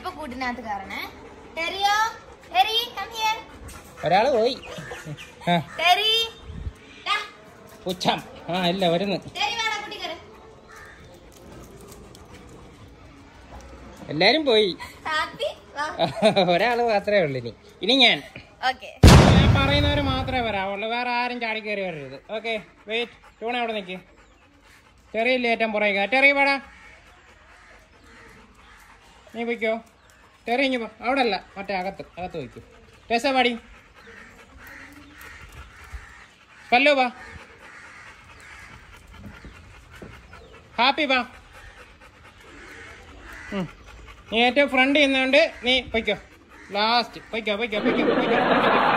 ഇപ്പൊ കൂട്ടിനകത്ത് കയറണേ ടെറിയോ ടെറി come here. ഒരാള് പോയി ആ ടെറി ദാ, പുച്ഛം ആ ഇല്ല വരുന്നു ടെറി വേണം കുട്ടി കയറ് എല്ലാരും പോയി ഹാപ്പി വാ ഒരാള് മാത്രമേ ഉള്ളൂ ഇനി ഇനി ഞാൻ ഓക്കെ ഞാൻ പറയുന്നവര് മാത്രമേ വരാവുള്ളൂ വേറെ ആരും ചാടി കയറി വരരുത് ഓക്കെ വെയിറ്റ് ടൂണ അവിടെ നിൽക്ക് ചെറിയില്ല ഏറ്റവും പുറകെ ചെറിയ പാടാ നീ പൊയ്ക്കോ ചെറിയ ഇങ്ങ് പോ അവിടെ അല്ല മറ്റേ അകത്ത് അകത്ത് വയ്ക്കൂ രസ പാടി കല്ലോ വാ ഹാപ്പി വാ ഉം. നീ ഏറ്റവും ഫ്രണ്ട് ചെയ്യുന്നതുകൊണ്ട് നീ പൊയ്ക്കോ ലാസ്റ്റ് പൊയ്ക്കോ പൊയ്ക്കോ പൊയ്ക്കോ പൊയ്ക്കോ